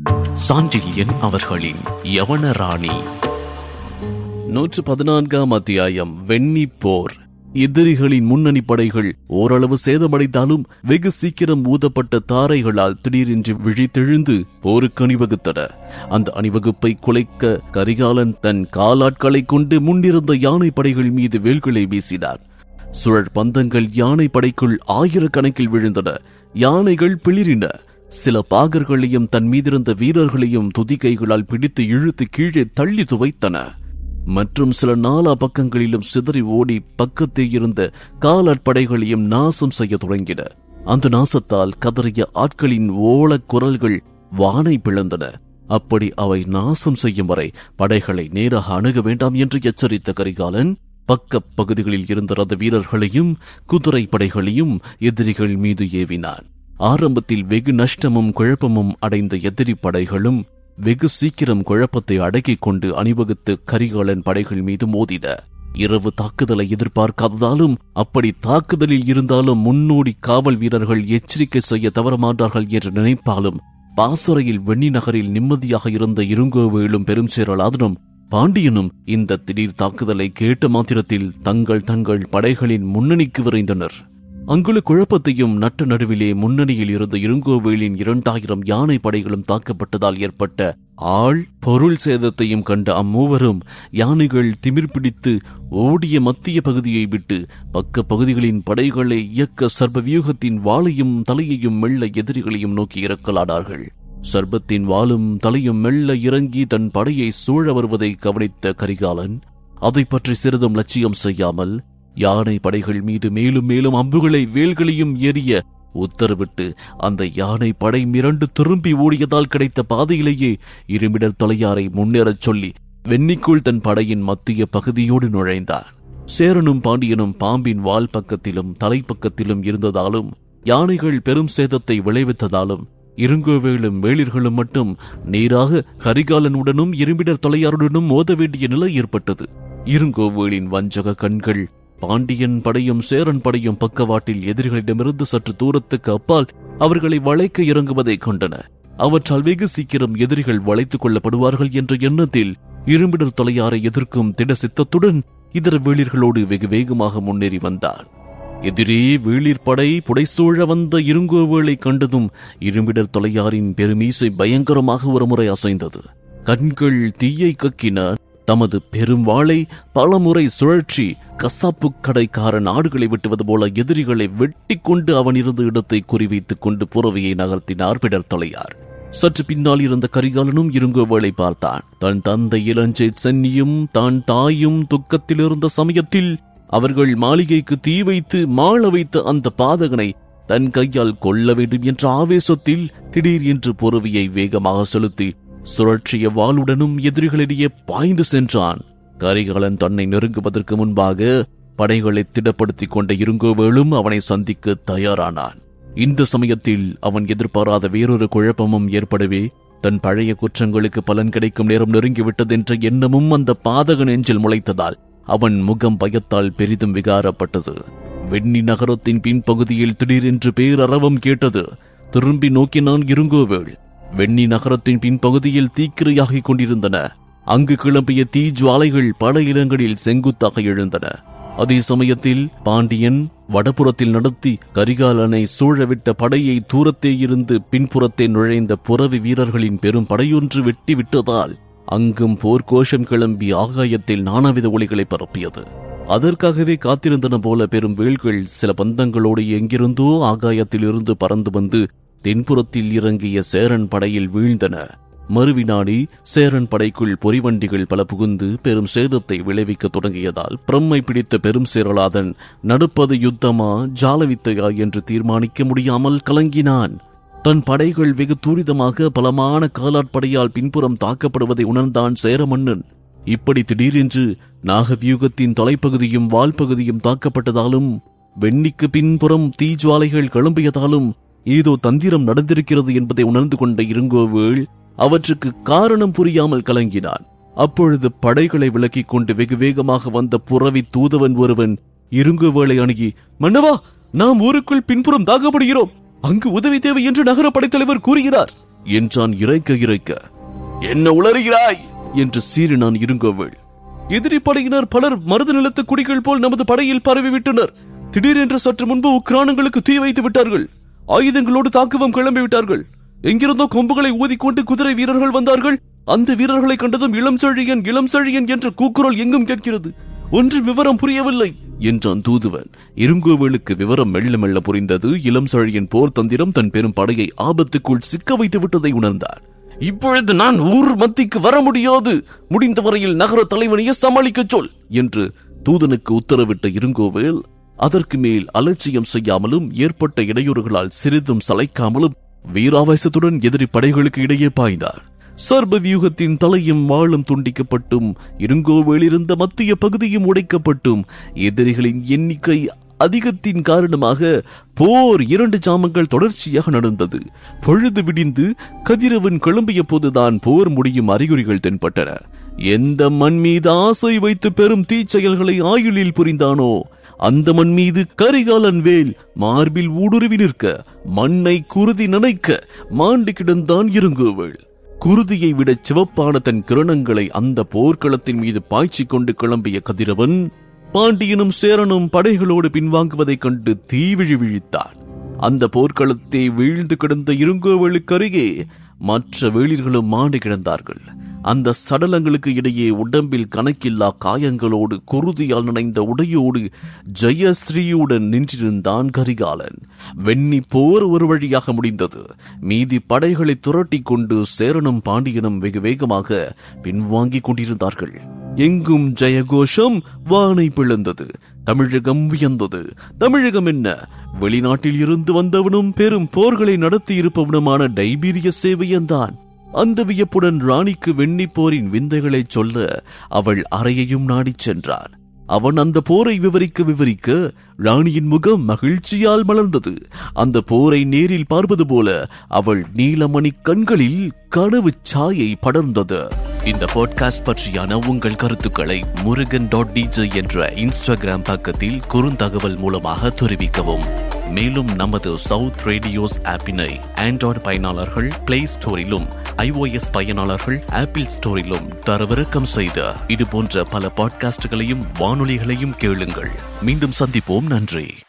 சாண்டில்யன் அவர்களின் யவனராணி நூற்று பதினான்காம் அத்தியாயம் வெண்ணி போர் எதிரிகளின் முன்னணி படைகள் ஓரளவு சேதமடைந்தாலும் வெகு சீக்கிரம் ஊதப்பட்ட தாரைகளால் திடீரென்று விழித்தெழுந்து போருக்கு அணிவகுத்தன அந்த அணிவகுப்பை குலைக்க கரிகாலன் தன் காலாட்களை கொண்டு முன்னிருந்த யானை படைகள் மீது வேல்களை வீசினார் சுழற் பந்தங்கள் யானை படைக்குள் ஆயிரக்கணக்கில் விழுந்தன யானைகள் பிளிரின சில பாகர்களையும் தன் மீதிருந்த வீரர்களையும் துதிக்கைகளால் பிடித்து இழுத்து கீழே தள்ளி துவைத்தன மற்றும் சில நாலா பக்கங்களிலும் சிதறி ஓடி பக்கத்தே இருந்த காலாட்படைகளையும் நாசம் செய்ய தொடங்கின அந்த நாசத்தால் கதறிய ஆட்களின் ஓலக் குரல்கள் வானை பிளந்தன அப்படி அவை நாசம் செய்யும் வரை படைகளை நேராக அணுக வேண்டாம் என்று எச்சரித்த கரிகாலன் பக்க பகுதிகளில் இருந்த ரத வீரர்களையும் குதிரை படைகளையும் எதிரிகள் மீது ஏவினான் ஆரம்பத்தில் வெகு நஷ்டமும் குழப்பமும் அடைந்த எதிரி படைகளும் வெகு சீக்கிரம் குழப்பத்தை அடக்கிக் கொண்டு அணிவகுத்து கரிகாலன் படைகள் மீது மோதின இரவு தாக்குதலை எதிர்பார்க்காததாலும் அப்படி தாக்குதலில் இருந்தாலும் முன்னோடி காவல் வீரர்கள் எச்சரிக்கை செய்ய தவறமாட்டார்கள் என்று நினைப்பாலும் பாசறையில் வெண்ணி நகரில் நிம்மதியாக இருந்த இருங்கோவேலும் பெரும் சேரலாதனும் பாண்டியனும் இந்த திடீர் தாக்குதலை கேட்ட மாத்திரத்தில் தங்கள் தங்கள் படைகளின் முன்னணிக்கு விரைந்தனர் அங்குள்ள குழப்பத்தையும் நட்ட நடுவிலே முன்னணியில் இருந்த இருங்கோவேலின் இரண்டாயிரம் யானை படைகளும் தாக்கப்பட்டதால் ஏற்பட்ட ஆள் பொருள் சேதத்தையும் கண்ட அம்மூவரும் யானைகள் திமிர் பிடித்து ஓடிய மத்திய பகுதியை விட்டு பக்க பகுதிகளின் படைகளை இயக்க சர்வ வியூகத்தின் வாளையும் தலையையும் மெல்ல எதிரிகளையும் நோக்கி இறக்கலானார்கள் சர்பத்தின் வாளும் தலையும் மெல்ல இறங்கி தன் படையை சூழ வருவதை கவனித்த கரிகாலன் அதை பற்றி சிறிதும் லட்சியம் செய்யாமல் யானை படைகள் மீது மேலும் மேலும் அம்புகளை வேல்களையும் எரிய உத்தரவிட்டு அந்த யானை படை மிரண்டு திரும்பி ஓடியதால் கிடைத்த பாதையிலேயே இருமிடர் தொலையாரை முன்னேறச் சொல்லி வெண்ணிக்குள் தன் படையின் மத்திய பகுதியோடு நுழைந்தார் சேரனும் பாண்டியனும் பாம்பின் வால் பக்கத்திலும் தலைப்பக்கத்திலும் இருந்ததாலும் யானைகள் பெரும் சேதத்தை விளைவித்ததாலும் இருங்கோவேலும் வேளிர்களும் மட்டும் நேராக கரிகாலனுடனும் இரும்பிடர் தொலையாருடனும் மோத வேண்டிய நிலை ஏற்பட்டது இருங்கோவேலின் வஞ்சக கண்கள் பாண்டியன் படையும் சேரன் படையும் பக்கவாட்டில் எதிரிகளிடமிருந்து சற்று தூரத்துக்கு அப்பால் அவர்களை வளைக்க இறங்குவதை கொண்டன அவற்றால் வெகு சீக்கிரம் எதிரிகள் வளைத்துக் கொள்ளப்படுவார்கள் என்ற எண்ணத்தில் இரும்பிடர் தொலையாரை எதிர்க்கும் திட சித்தத்துடன் இதர வேளிர்களோடு வெகு வேகமாக முன்னேறி வந்தான் எதிரே வேளிர் படை புடைசூழ வந்த இருங்கோவேளை கண்டதும் இரும்பிடர் தொலையாரின் பெருமீசை பயங்கரமாக ஒருமுறை அசைந்தது கண்கள் தீயை கக்கின தமது பெரும் வாளை பலமுறை சுழற்சி கசாப்பு கடைக்காரன் ஆடுகளை வெட்டுவது போல எதிரிகளை வெட்டி கொண்டு அவனிருந்த இடத்தை குறிவைத்துக் கொண்டு புறவியை நகர்த்தினார் பிடர் தொலையார் சற்று பின்னால் இருந்த கரிகாலனும் இருங்கோவேளை பார்த்தான் தன் தந்தை இளஞ்சை சென்னியும் தான் தாயும் துக்கத்தில் இருந்த சமயத்தில் அவர்கள் மாளிகைக்கு தீ வைத்து மாள வைத்த அந்த பாதகனை தன் கையால் கொல்ல வேண்டும் என்ற ஆவேசத்தில் திடீர் என்று பொறுவியை வேகமாக செலுத்தி சுழற்சிய வாளுடனும் எதிரிகளிடையே பாய்ந்து சென்றான் கரிகாலன் தன்னை நெருங்குவதற்கு முன்பாக படைகளை திடப்படுத்திக் கொண்ட இருங்கோவேளும் அவனை சந்திக்க தயாரானான் இந்த சமயத்தில் அவன் எதிர்பாராத வேறொரு குழப்பமும் ஏற்படவே தன் பழைய குற்றங்களுக்கு பலன் கிடைக்கும் நேரம் நெருங்கிவிட்டது என்ற எண்ணமும் அந்த பாதக நெஞ்சில் முளைத்ததால் அவன் முகம் பயத்தால் பெரிதும் விகாரப்பட்டது வெண்ணி நகரத்தின் பின்பகுதியில் திடீரென்று பேரறவம் கேட்டது திரும்பி நோக்கினான் இருங்கோவேள் வெண்ணி நகரத்தின் பின்பகுதியில் தீக்கிரையாகிக் கொண்டிருந்தன அங்கு கிளம்பிய தீ ஜுவாலைகள் பல இடங்களில் செங்குத்தாக எழுந்தன அதே சமயத்தில் பாண்டியன் வடபுறத்தில் நடத்தி கரிகாலனை சூழவிட்ட படையை தூரத்தே இருந்து பின்புறத்தே நுழைந்த புறவி வீரர்களின் பெரும் படையொன்று வெட்டி விட்டதால் அங்கும் போர்க்கோஷம் கிளம்பி ஆகாயத்தில் நானாவித ஒளிகளை பரப்பியது அதற்காகவே காத்திருந்தன போல பெரும் வேல்கள் சில பந்தங்களோடு எங்கிருந்தோ ஆகாயத்தில் இருந்து பறந்து வந்து தென்புறத்தில் இறங்கிய சேரன் படையில் வீழ்ந்தன மறுவினாடி சேரன் படைக்குள் பொறிவண்டிகள் பல புகுந்து பெரும் சேதத்தை விளைவிக்க தொடங்கியதால் பிரம்மை பிடித்த பெரும் சேரலாதன் நடுப்பது யுத்தமா ஜாலவித்தையா என்று தீர்மானிக்க முடியாமல் கலங்கினான் தன் படைகள் வெகு துரிதமாக பலமான காலாட்படையால் பின்புறம் தாக்கப்படுவதை உணர்ந்தான் சேரமன்னன் இப்படி திடீரென்று நாகவியூகத்தின் தொலைப்பகுதியும் வால்பகுதியும் தாக்கப்பட்டதாலும் வெண்ணிக்கு பின்புறம் தீஜுவாலைகள் கிளம்பியதாலும் ஏதோ தந்திரம் நடந்திருக்கிறது என்பதை உணர்ந்து கொண்ட இருங்கோவேள் அவற்றுக்கு காரணம் புரியாமல் கலங்கினான் அப்பொழுது படைகளை விலக்கிக் கொண்டு வெகு வேகமாக வந்த புறவி தூதவன் ஒருவன் இருங்குவேளை அணுகி மன்னவா நாம் ஊருக்குள் பின்புறம் தாக்கப்படுகிறோம் அங்கு உதவி தேவை என்று நகர படைத்தலைவர் கூறுகிறார் என்றான் இறைக்க இறைக்க என்ன உளறுகிறாய் என்று சீறினான் இருங்கோவேள் எதிரி படையினர் பலர் மருது நிலத்து குடிகள் போல் நமது படையில் பரவிவிட்டனர் திடீரென்று சற்று முன்பு உக்ரானங்களுக்கு தீ வைத்து விட்டார்கள் ஆயுதங்களோடு தாக்குவம் கிளம்பி விட்டார்கள் எங்கிருந்தோ கொம்புகளை ஊதிக்கொண்டு குதிரை வீரர்கள் வந்தார்கள் அந்த வீரர்களை கண்டதும் இளம் செழியன் இளம் செழியன் என்ற கூக்குரல் எங்கும் கேட்கிறது ஒன்று விவரம் புரியவில்லை என்றான் தூதுவன் இருங்கோவேலுக்கு விவரம் மெல்ல மெல்ல புரிந்தது இளம் செழியன் போர் தந்திரம் தன் பெரும் படையை ஆபத்துக்குள் சிக்க வைத்து விட்டதை உணர்ந்தான் இப்பொழுது நான் ஊர் மத்திக்கு வர முடியாது முடிந்த வரையில் நகர தலைவனையே சமாளிக்கச் சொல் என்று தூதனுக்கு உத்தரவிட்ட இருங்கோவேல் அதற்கு மேல் அலட்சியம் செய்யாமலும் ஏற்பட்ட இடையூறுகளால் சிறிதும் சளைக்காமலும் வீராவேசத்துடன் எதிரி படைகளுக்கு இடையே பாய்ந்தார் சர்ப வியூகத்தின் தலையும் வாளும் துண்டிக்கப்பட்டும் இருங்கோவேலிருந்த மத்திய பகுதியும் உடைக்கப்பட்டும் எதிரிகளின் எண்ணிக்கை அதிகத்தின் காரணமாக போர் இரண்டு ஜாமங்கள் தொடர்ச்சியாக நடந்தது பொழுது விடிந்து கதிரவன் கிளம்பிய போதுதான் போர் முடியும் அறிகுறிகள் தென்பட்டன எந்த மண் மீது ஆசை வைத்து பெரும் தீச்செயல்களை ஆயுளில் புரிந்தானோ அந்த மண் மீது கரிகாலன் வேல் மார்பில் ஊடுருவி நிற்க மண்ணை குருதி நனைக்க மாண்டு கிடந்தான் இருங்கோவள் குருதியை விட சிவப்பான தன் கிரணங்களை அந்த போர்க்களத்தின் மீது பாய்ச்சிக் கொண்டு கிளம்பிய கதிரவன் பாண்டியனும் சேரனும் படைகளோடு பின்வாங்குவதைக் கண்டு தீவிழி விழித்தான் அந்த போர்க்களத்தை வீழ்ந்து கிடந்த இருங்கோவலுக்கு அருகே மற்ற வேளிர்களும் மாண்டு கிடந்தார்கள் அந்த சடலங்களுக்கு இடையே உடம்பில் கணக்கில்லா காயங்களோடு குருதியால் நனைந்த உடையோடு ஜெயஸ்ரீயுடன் நின்றிருந்தான் கரிகாலன் வெண்ணி போர் ஒரு வழியாக முடிந்தது மீதி படைகளை துரட்டி கொண்டு சேரனும் பாண்டியனும் வெகு வேகமாக பின்வாங்கிக் கொண்டிருந்தார்கள் எங்கும் ஜெயகோஷம் வானை பிளந்தது தமிழகம் வியந்தது தமிழகம் என்ன வெளிநாட்டில் இருந்து வந்தவனும் பெரும் போர்களை நடத்தி இருப்பவனுமான டைபீரிய சேவையன்தான் அந்த வியப்புடன் ராணிக்கு வெண்ணிப்போரின் விந்தைகளை சொல்ல அவள் அறையையும் நாடிச் சென்றான் அவன் அந்த போரை விவரிக்க விவரிக்க ராணியின் முகம் மகிழ்ச்சியால் மலர்ந்தது அந்த போரை நேரில் பார்ப்பது போல அவள் நீலமணி கண்களில் கனவு சாயை படர்ந்தது இந்த பாட்காஸ்ட் பற்றியான உங்கள் கருத்துக்களை முருகன் டாட் டிஜே என்ற இன்ஸ்டாகிராம் பக்கத்தில் குறுந்தகவல் மூலமாக தெரிவிக்கவும் மேலும் நமது சவுத் ரேடியோஸ் ஆப்பினை ஆண்ட்ராய்டு பயனாளர்கள் பிளே ஸ்டோரிலும் ஐஓஎஸ் பயனாளர்கள் ஆப்பிள் ஸ்டோரிலும் தரவிறக்கம் செய்த இது போன்ற பல பாட்காஸ்டுகளையும் வானொலிகளையும் கேளுங்கள் மீண்டும் சந்திப்போம் நன்றி